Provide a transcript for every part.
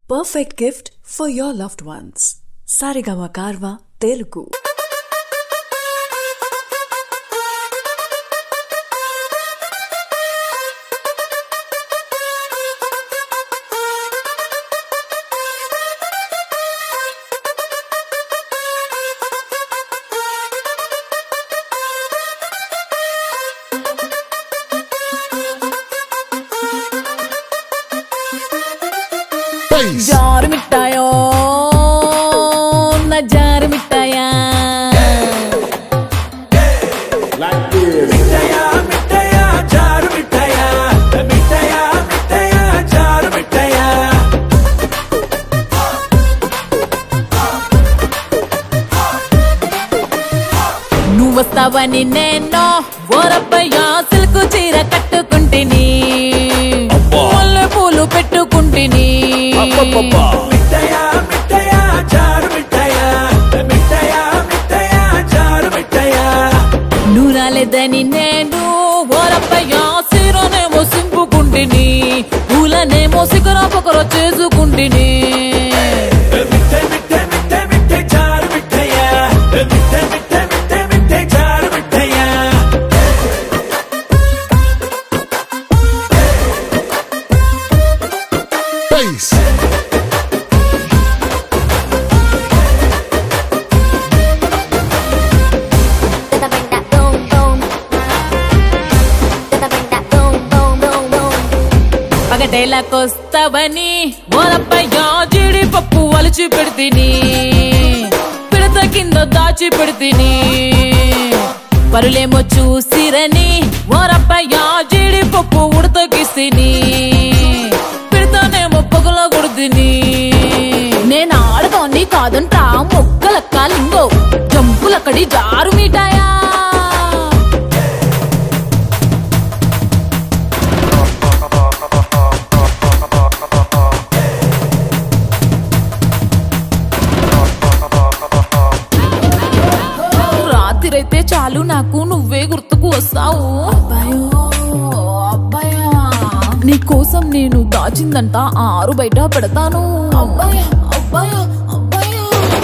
perfect gift for your loved ones. Sarigama Karva Telugu. Bass. జారు మిఠాయో నా జారు మిఠాయా మిఠాయా మిఠాయా చారు మిఠాయా మిఠాయా మిఠాయా చారు మిఠాయా నువ్వు వస్తావని నేను ఓరబ్బయ్యా సిల్కు చీర కట్టుకుంటిని మల్లె పూలు పెట్టుకుంటిని మిఠాయా మిఠాయా చారు మిఠాయా మిఠాయా మిఠాయా చారు మిఠాయా నువ్వు రాలేదని నేను ఓరబ్బయ్యా సిరనేమో సింపుకుంటిని పూలనేమో సిగరా పొకర చేసుకుంటిని మిఠాయి మిఠాయి మిఠాయి మిఠాయి చారు మిఠాయా మిఠాయి మిఠాయి మిఠాయి మిఠాయి చారు మిఠాయా Bass. Gotta bring that boom boom. Gotta bring that boom boom boom boom. పగటేలాకొస్తావని ఓరబ్బయ్యా జీడిపప్పు వలిచి పెడితిని పిడత కింద దాచి పెడితిని పరులేమో చూసిరని ఓరబ్బయ్యా జీడిపప్పు ఉడతకిస్తిని పిడతనేమో పొగల కొడుతిని నేను ఆడదాన్ని కాదంటా మొక్కలక్క లింగో జంపులక్కడి జారు మిఠాయా రాత్రైతే చాలు నాకు నువ్వే గుర్తుకు వస్తావు అబ్బాయో అబ్బాయా నీ కోసం నేను దాచిందంట ఆరు బయట పెడతాను అబ్బాయా అబ్బాయా అబ్బాయా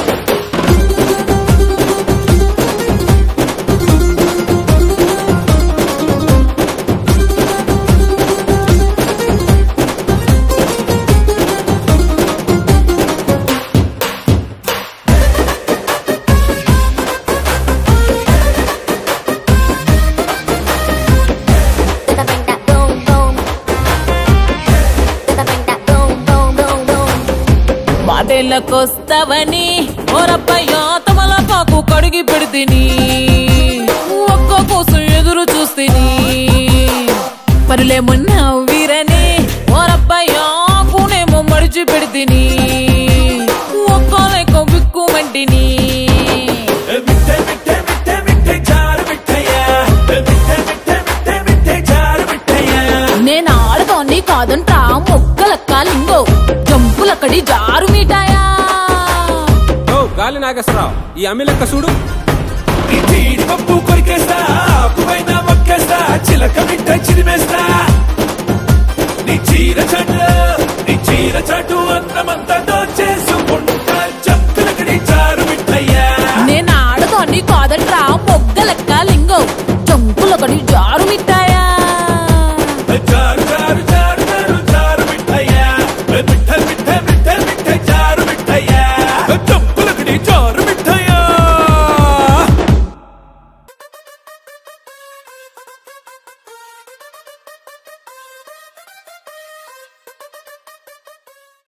Gotta bring that boom boom. Gotta bring that boom boom boom boom. మాటేళ్ళకొస్తావని ఓరబ్బయ్యా తమలపాకు కడిగి పెడితిని ఒక్క కోసం ఎదురు చూస్తిని పరులేమో నవ్విరని ఓరబ్బయ్యా కూనేమో మడిచి పెడితిని ఒక్క లేక విక్కుమంటిని మిఠాయి మిఠాయి మిఠాయి మిఠాయి చారు మిఠాయా మిఠాయి మిఠాయి మిఠాయి మిఠాయి చారు మిఠాయా నేను ఆడదాన్ని కాదంటా మొక్కలక్క లింగో జంపులక్కడి జారు మిఠాయా ఓ గాలి నాగేశ్వరరావు ఈ అమ్మి లెక్క చూడు నీ జీడిపప్పు కొరికేస్తా ఆకుపైన మొక్కేస్తా చిలక మిట్ట చిరిమేస్తా నీ చీర చాటు నీ చీర చాటు